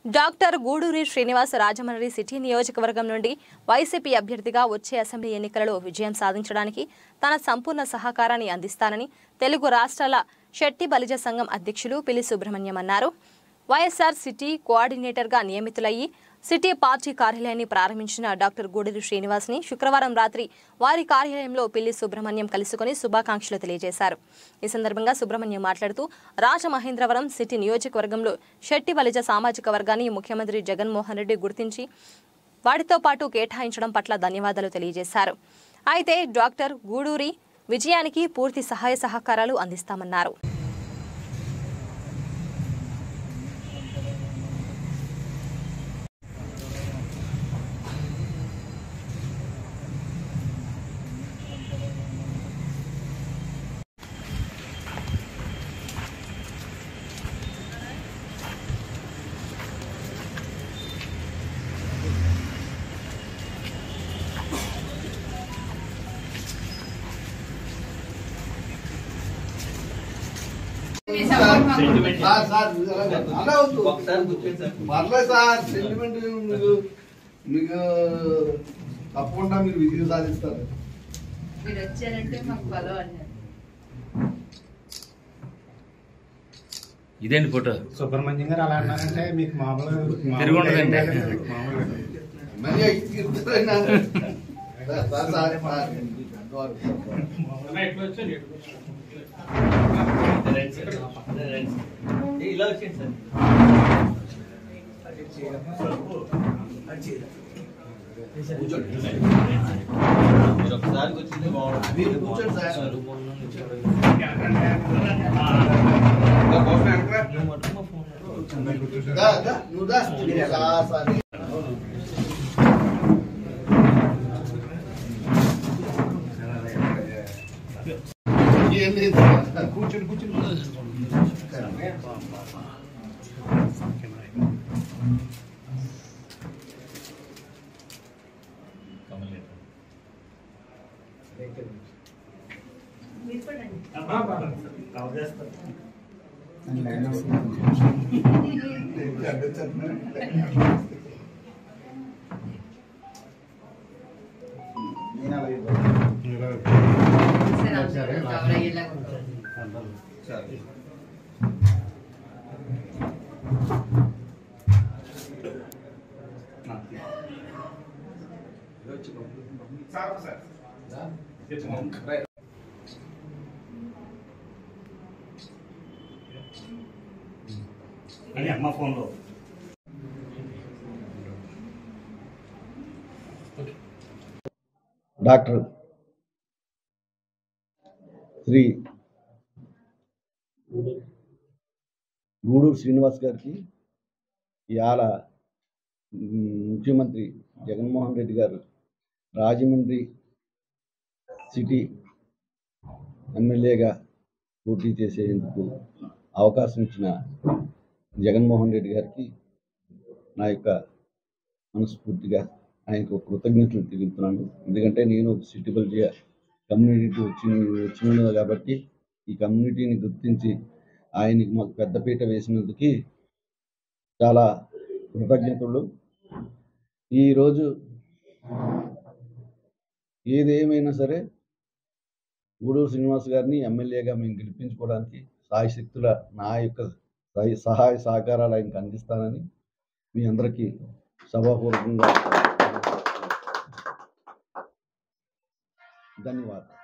Doctor Guduri Srinivas Rajahmundry city నియోజకవర్గం నుండి YCP అభ్యర్థిగా వచ్చే అసెంబ్లీ ఎన్నికలలో విజయం సాధించడానికి తన సంపూర్ణ సహకారాన్ని అందిస్తానని తెలుగు రాష్ట్రాల శెట్టి బలిజ సంఘం అధ్యక్షులు పిలి సుబ్రహ్మణ్యం అన్నారు వైఎస్ఆర్ సిటీ కోఆర్డినేటర్గా నియమితులయ్యి సిటీ పార్టీ కార్యాలయాన్ని ప్రారంభించిన డాక్టర్ గూడూరి శ్రీనివాస్ని శుక్రవారం రాత్రి వారి కార్యాలయంలో పిల్లి సుబ్రహ్మణ్యం కలుసుకుని శుభాకాంక్షలు తెలియజేశారు ఈ సందర్భంగా సుబ్రహ్మణ్యం మాట్లాడుతూ రాజమహేంద్రవరం సిటీ నియోజకవర్గంలో శెట్టి బలిజ సామాజిక వర్గాన్ని ముఖ్యమంత్రి జగన్మోహన్ రెడ్డి గుర్తించి వాటితో పాటు కేటాయించడం పట్ల ధన్యవాదాలు తెలియజేశారు అయితే డాక్టర్ గూడూరి విజయానికి పూర్తి సహాయ సహకారాలు అందిస్తామన్నారు సార్ సార్ అలా వద్దు పర్లేదు సార్ సెంటిమెంట్ మీకు మీకు తప్పకుండా మీరు విజయం సాధిస్తారు మీరు వచ్చారంటే మాకు బలం అన్నారు ఇదేంటి ఫోటో సుబ్రహ్మణ్యం గారు అలా అన్నారంటే మీకు మామూలు తిరిగి ఉండదండి. మామూలు మళ్ళీ ఇస్తారైనా సార్ సార్ సార్ సార్ ఇలా వచ్చింది సార్ మీరు ఒకసారి వచ్చింది బాగుంటుంది మీరు కూర్చోండి సార్. దా, దా, నువ్వు దా. Sir, sir. ఏంది సార్? కూర్చోండి కూర్చోండి సరే అందరూ కవర్ అయ్యేలాగా ఉంటారు. అని అమ్మ ఫోన్లో డాక్టర్ శ్రీ గూడూరు శ్రీనివాస్ గారికి ఇవాళ మ్, ముఖ్యమంత్రి జగన్మోహన్ రెడ్డి గారు రాజమండ్రి సిటీ ఎమ్మెల్యేగా పోటీ చేసేందుకు అవకాశం ఇచ్చిన జగన్మోహన్ రెడ్డి గారికి నా యొక్క మనస్ఫూర్తిగా ఆయనకు కృతజ్ఞతలు తెలుపుతున్నాను ఎందుకంటే నేను ఒక సిటిబల్ కమ్యూనిటీ వచ్చి వచ్చిన కాబట్టి ఈ కమ్యూనిటీని గుర్తించి ఆయనకి మాకు పెద్దపీట వేసినందుకు చాలా కృతజ్ఞతలు ఈరోజు ఏదేమైనా సరే గూడూరు శ్రీనివాస్ గారిని ఎమ్మెల్యేగా మేము గెలిపించుకోవడానికి సాయశక్తుల నా యొక్క సహాయ- సహాయ సహకారాలు ఆయనకు అందిస్తానని మీ అందరికీ సభాపూర్వకంగా ధన్యవాదాలు